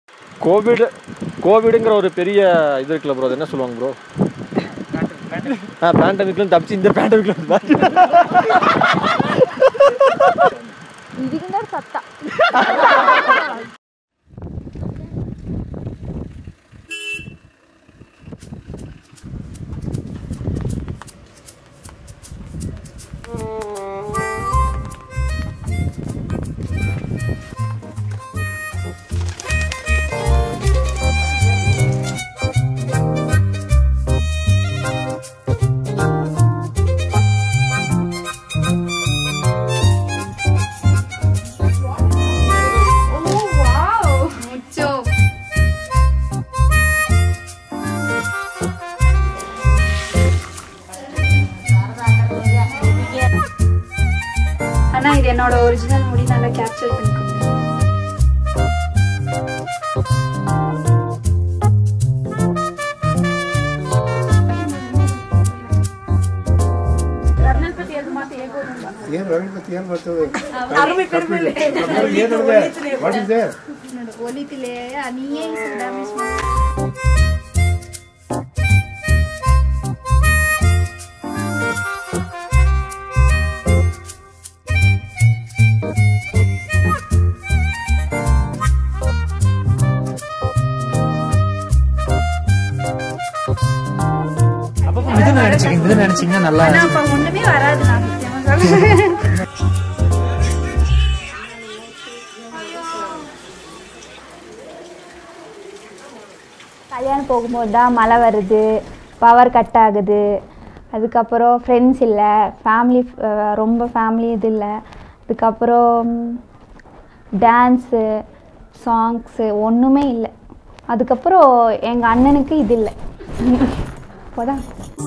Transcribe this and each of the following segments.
Covid கோவிடுங்கிற ஒரு பெரிய இது இருக்குல்ல ப்ரோ அது என்ன சொல்லுவாங்க ப்ரோ ஆ பேண்டமிக்லாம் தப்பிச்சு இந்த பேண்டமிக்ல வந்து பாரு. இதுக்குன்னு சத்தா Mucho. ஆனா இது என்னோட ஒரிஜினல் முடி நல்லா கேப்சர் பண்ணிக்கோங்க ಕರ್ನಲ್ ಪತಿ ಅದು ಮಾತು ಹೇಗೆ ಹೋಗಲ್ಲ ಏನು ರವಿಪತಿ ಏನು ಬರ್ತದೆ ಅರವೈ ಪೆರ್ಮಿಲೆ. ಏನಿದೆ ವಾಟ್ ಇಸ್ ದೇರ್ ನೋಡು ಒಲಿತಿಲೆ ನೀಯೇ ಡ್ಯಾಮೇಜ್ ಮಾಡಿ இது நினைச்சீங்க இது நினைச்சீங்கன்னா நல்லா ஆனா அப்ப ஒண்ணுமே வராது நான் சத்தியமா சொல்றேன் கல்யாணம் போகும்போது தான் மழை வருது பவர் கட் ஆகுது அதுக்கப்புறம் ஃப்ரெண்ட்ஸ் இல்லை ஃபேமிலி ரொம்ப ஃபேமிலி இது இல்லை அதுக்கப்புறம் டான்ஸு சாங்ஸு ஒன்றுமே இல்லை அதுக்கப்புறம் எங்கள் அண்ணனுக்கு இது இல்லை போதான்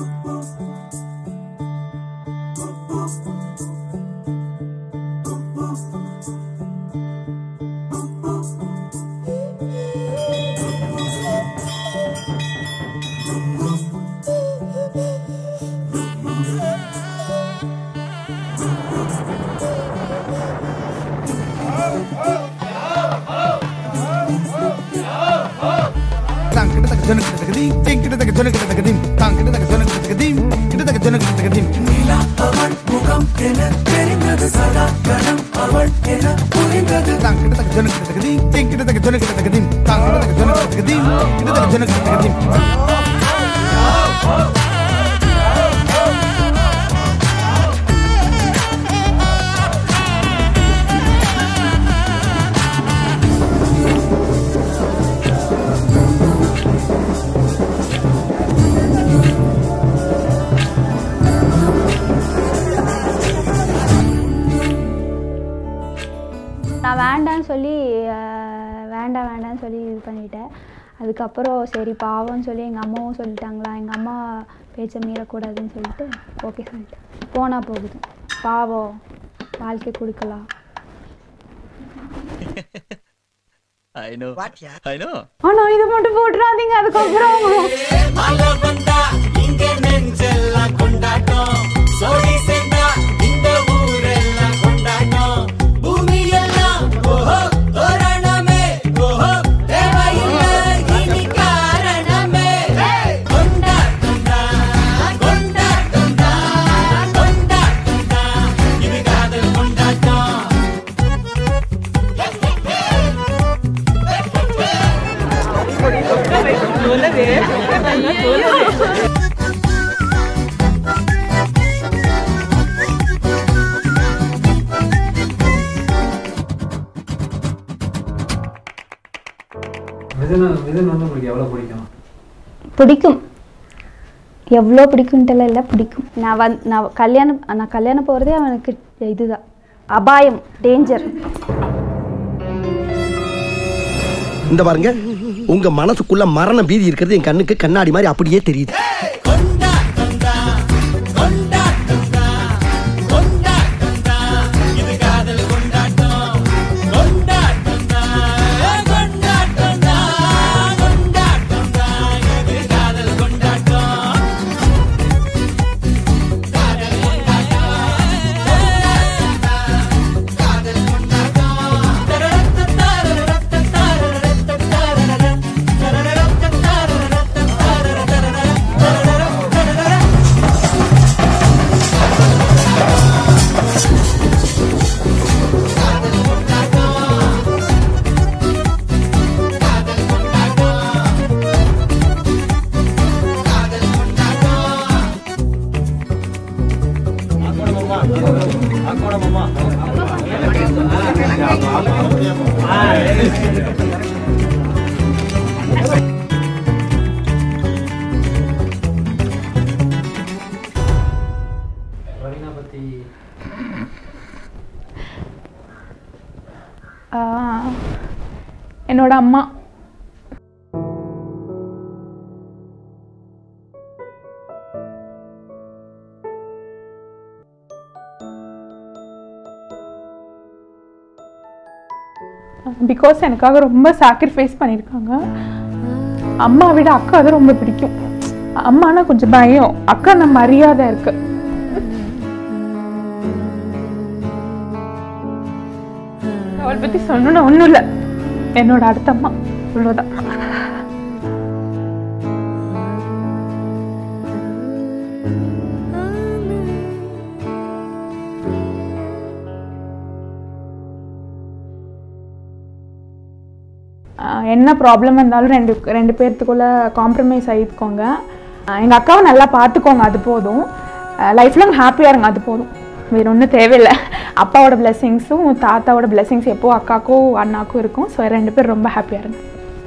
தான் கிட்ட தக்க ஜொனக்கு தக்க தீம் தீம் கிட்ட தக்க ஜொனக்கு தக்க தீம் தான் கிட்ட தக்க ஜொனக்கு தக்க தீம் கிட்ட தக்க ஜொனக்கு தக்க தீம் நீலா அவள் முகம் என தெரிந்தது சதா கணம் அவள் என புரிந்தது தான் கிட்ட தக்க ஜொனக்கு தக்க தீம் தீம் கிட்ட தக்க ஜொனக்கு தக்க தீம் தான் கிட்ட தக்க ஜொனக்கு தக்க தீம் கிட்ட தக்க ஜொனக்கு தக்க தீம் நான் வேண்டான்னு சொல்லி அஹ், வேண்டாம் வேண்டாம்னு சொல்லி இது பண்ணிட்டேன் அதுக்கப்புறம் சரி பாவம்னு சொல்லி எங்கள் அம்மாவும் சொல்லிட்டாங்களா எங்கள் அம்மா பேச்சை மீறக்கூடாதுன்னு சொல்லிட்டு ஓகே சொல்லிட்டேன் போனால் போகுது பாவம் வாழ்க்கை கொடுக்கலாம் I know. I know. ஆனால் இது மட்டும் போட்டுறாதீங்க அதுக்கப்புறம் மிதன் மிதன் வந்து உங்களுக்கு எவ்வளோ பிடிக்கும் பிடிக்கும் எவ்வளோ பிடிக்கும்ட்டுலாம் இல்லை பிடிக்கும் நான் வந் நான் கல்யாணம் நான் கல்யாணம் போகிறதே அவனுக்கு இதுதான் அபாயம் டேஞ்சர் இந்த பாருங்க உங்க மனசுக்குள்ள மரண பீதி இருக்கிறது என் கண்ணுக்கு கண்ணாடி மாதிரி அப்படியே தெரியுது என்னோட அம்மா பிகாஸ் எனக்காக ரொம்ப சாக்ரிஃபைஸ் பண்ணியிருக்காங்க அம்மா விட அக்கா தான் ரொம்ப பிடிக்கும் அம்மானா கொஞ்சம் பயம் அக்கா நான் மரியாதை இருக்கு அவளை பத்தி சொல்லணும்னு ஒன்றும் இல்லை என்னோட அடுத்த அம்மா இவ்வளோதான் ஆஹ் என்ன ப்ராப்ளம் இருந்தாலும் ரெண்டு ரெண்டு பேர்த்துக்குள்ள காம்ப்ரமைஸ் ஆகிக்கோங்க எங்கள் அக்காவை நல்லா பார்த்துக்கோங்க அது போதும் லைஃப் லாங் ஹாப்பியாக இருங்க அது போதும் வேறு ஒன்றும் தேவையில்லை அப்பாவோட பிளெஸ்ஸிங்ஸும் தாத்தாவோட பிளெஸ்ஸிங்ஸ் எப்போ அக்காக்கும் அண்ணாக்கும் இருக்கும் ஸோ ரெண்டு பேரும் ரொம்ப ஹாப்பியாக இருங்க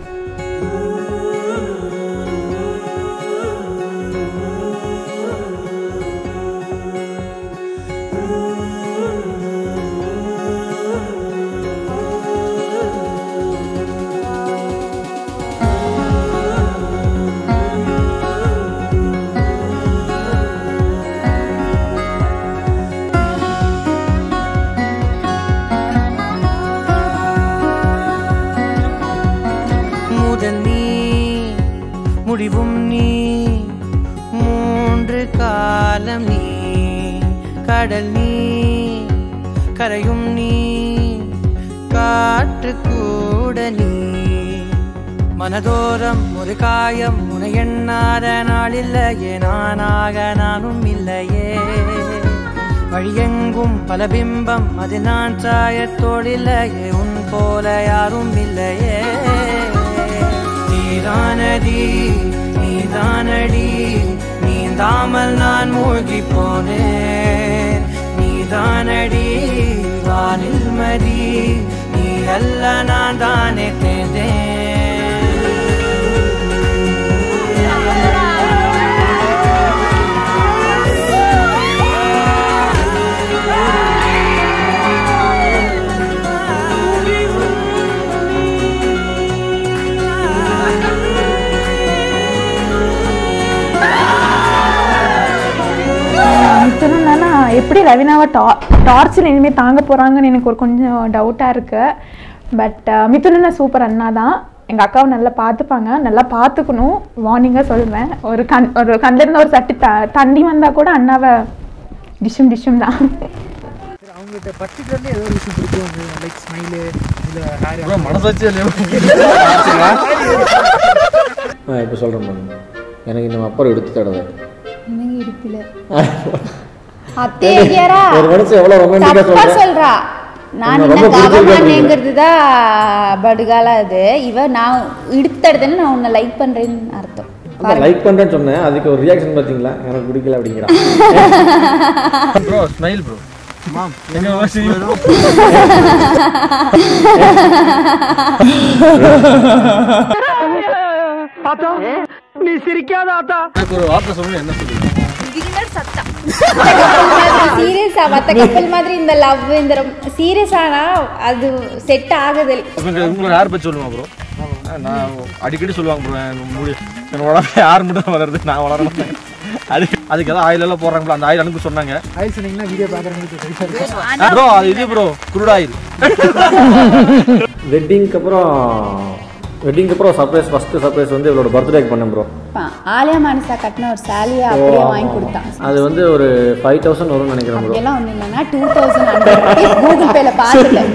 முதல் நீ முடிவும் நீ மூன்று காலம் நீ கடல் நீ கரையும் நீ காற்று கூட நீ மனதோரம் ஒரு காயம் உன எண்ணாத நாளில்லையே நானாக நானும் இல்லையே வழியெங்கும் பல பிம்பம் அது நான் சாயத்தோடில்லையே உன் போல யாரும் இல்லையே நீதானடி நீதானடி நீந்தாமல் நான் மூழ்கி போனேன் நீதானடி வானில் மதி நீ அல்ல நான் தானே தேர்ந்தேன் மித்தனா எப்படி ரவினாவை டா டார்ச்சர் இனிமேல் தாங்க போகிறாங்கன்னு எனக்கு ஒரு கொஞ்சம் டவுட்டாக இருக்கு பட் மிதுனா சூப்பர் அண்ணா தான் எங்கள் அக்காவை நல்லா பார்த்துப்பாங்க நல்லா பார்த்துக்கணும் வார்னிங்காக சொல்லுவேன் ஒரு கண் ஒரு கண்ணிலேருந்து ஒரு சட்டி த தண்ணி வந்தால் கூட அண்ணாவை டிஷ்ஷும் டிஷ்ஷும் தான் அவங்ககிட்ட பர்டிகுலர்லி ஏதோ ஒரு விஷயம் பிடிக்கும் லைக் ஸ்மைலு இல்லை bro, மனசாட்சியே இல்லையா? ஆ இப்போ சொல்கிறேன் பாருங்க எனக்கு இந்த அப்புறம் எடுத்து தடவை என்னங்க இடுப்பில் அத்தே ஐயாரா ஒரு மனுஷன் எவ்வளோ ரொமான்டிக்காக தப்பா சொல்கிறேன் சொல்றா நான் உன்னை ரொம்ப என்ன பிடிச்சிருக்கு கவமானேங்கிறது தான் படுகாலா அது இவ நான் இடுத்தடுதுன்னு நான் உன்னை லைக் பண்றேன்னு அர்த்தம் லைக் பண்ணுறேன்னு சொன்னேன் அதுக்கு ஒரு ரியாக்ஷன் பார்த்தீங்களா எனக்கு பிடிக்கல அப்படிங்கிறான் ப்ரோ ஸ்மைல் ப்ரோ மாம் எங்க ஆத்தா நீ சிரிக்காத ஆத்தா எனக்கு ஒரு வார்த்தை சொல்லணும் என்ன சொல்லுங்க சீரியஸா மத்த கப்பல் மாதிரி இந்த லவ் இந்த சீரியஸானா அது செட் ஆகுது உங்களுக்கு உங்களுக்கு யார் பற்றி சொல்லுமா ப்ரோ நான் அடிக்கடி சொல்லுவாங்க ப்ரோ முடி என் உடம்பு யார் மட்டும் வளருது நான் வளர மாட்டேன் அதுக்கு அதுக்கு ஏதாவது ஆயில் எல்லாம் போடுறாங்க bro. அந்த ஆயில் எனக்கு சொன்னாங்க ஆயில் சொன்னீங்கன்னா வீடியோ பார்க்குறவங்களுக்கு தெரியாது ப்ரோ அது இது ப்ரோ குருட் ஆயில் வெட்டிங்க்கு அப்புறம் வெட்டிங்க்கு அப்புறம் சர்ப்ரைஸ் ஃபஸ்ட்டு சர்ப்ரைஸ் வந்து இவளோட பர்த்டேக்கு பண்ணேன் ப்ரோ ஆலியா மானசா கட்டின ஒரு சாலியை அப்படியே வாங்கி கொடுத்தான் அது வந்து ஒரு ஃபைவ் தௌசண்ட் வரும்னு நினைக்கிறேன் ப்ரோ அப்படியெல்லாம் ஒண்ணு இல்லைன்னா டூ தௌசண்ட் ஹண்ட்ரட் கூகுள் பேல பார்த்துட்டேன்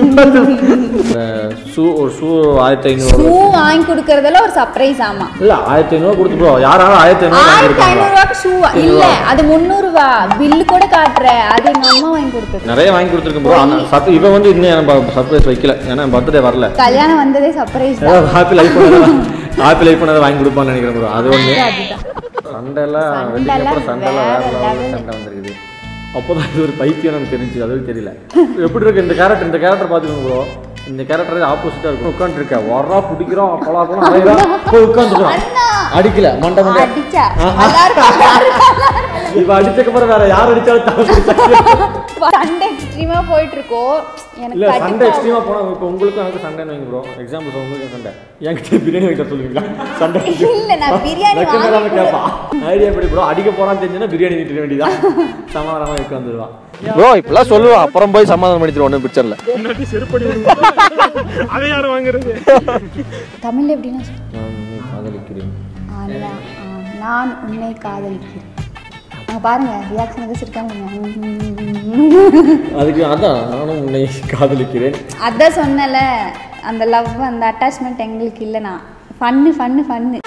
ஷூ ஒரு ஷூ ஆயிரத்தி ஐநூறு ஷூ வாங்கி கொடுக்கறதுல ஒரு சர்ப்ரைஸ் ஆமா இல்லை ஆயிரத்தி ஐநூறுவா கொடுத்து ப்ரோ யாராலும் ஆயிரத்தி ஐநூறு ஆயிரத்தி ஐநூறு வாங்கியிருக்காங்க ரூபாய்க்கு ஷூ இல்ல அது முந்நூறு ரூபா பில்லு கூட காட்டுற அது எங்க அம்மா வாங்கி கொடுத்தது நிறைய வாங்கி கொடுத்துருக்கேன் ப்ரோ ஆனால் சத்து இவன் வந்து இன்னும் எனக்கு சர்ப்ரைஸ் வைக்கல ஏன்னா பர்த்டே வரல கல்யாணம் வந்ததே சர்ப்ரைஸ் தான் ஏதாவது ஹாப்பி லைஃப் பண்ணதை ஹாப்பி லைஃப் பண்ணதை வாங்கி கொடுப்பான்னு நினைக்கிறேன் ப்ரோ அது ஒன்று சண்டைலாம் வெட்டிங் அப்புறம் சண்டைலாம் வேற லெவலில் சண்டை வந்திருக்குது அப்போதான் இது ஒரு பைத்தியம் எனக்கு தெரிஞ்சு அதுவும் தெரியல எப்படி இருக்கு இந்த கேரக்டர் இந்த கேரக்டர் பார்த்துக்கோங்க ப்ரோ இந்த கேரக்டர் ஆப்போசிட்டாக இருக்கும் உட்காந்துருக்க வரா பிடிக்கிறோம் பலாக்கலாம் அலைகிறோம் போய் உட்காந்துக்கிறோம் அடிக்கல மண்டை மண்டை அடிச்சா ஆஹா. இப்ப அடிச்சதுக்கு அப்புறம் வேற யார் அடிச்சாலும் தாங்க சண்டை எக்ஸ்ட்ரீமா போயிட்டு இருக்கோம் எனக்கு இல்ல சண்டை கடுப்பா- எக்ஸ்ட்ரீமா போனா இப்போ உங்களுக்கும் எனக்கு சண்டை வைங்க ப்ரோ எக்ஸாம்பிள் உங்களுக்கு சண்டை என்கிட்ட பிரியாணி வைக்க சொல்லுவீங்களா சண்டை இல்ல, நான் பிரியாணி வைக்க வாங்கி மேலாம கேட்பா ஐடியா எப்படி ப்ரோ அடிக்க போறான்னு தெரிஞ்சுன்னா பிரியாணி நீட்டிட வேண்டியதான் சமாதானமா வைக்க வந்துடுவான் ப்ரோ இப்பெல்லாம் சொல்லுவான் அப்புறம் போய் சமாதானம் பண்ணிட்டு ஒன்றும் பிடிச்சர்ல முன்னாடி செருப்படி அதை யார் வாங்குறது தமிழ்ல எப்படின்னா சொல்லு? நான் உன்னை காதலிக்கிறேன் ஆ, நான் ஆ, நான் உன்னை காதலிக்கிறேன் அங்க பாருங்க ரியாக்ஷன் எதாவது இருக்காங்க அதுக்கு அதான் நானும் உன்னை காதலிக்கிறேன் அதான் சொன்னல அந்த லவ் அந்த அட்டாச்மெண்ட் எங்களுக்கு இல்லைண்ணா ஃபன்னு ஃபன்னு ஃபன்னு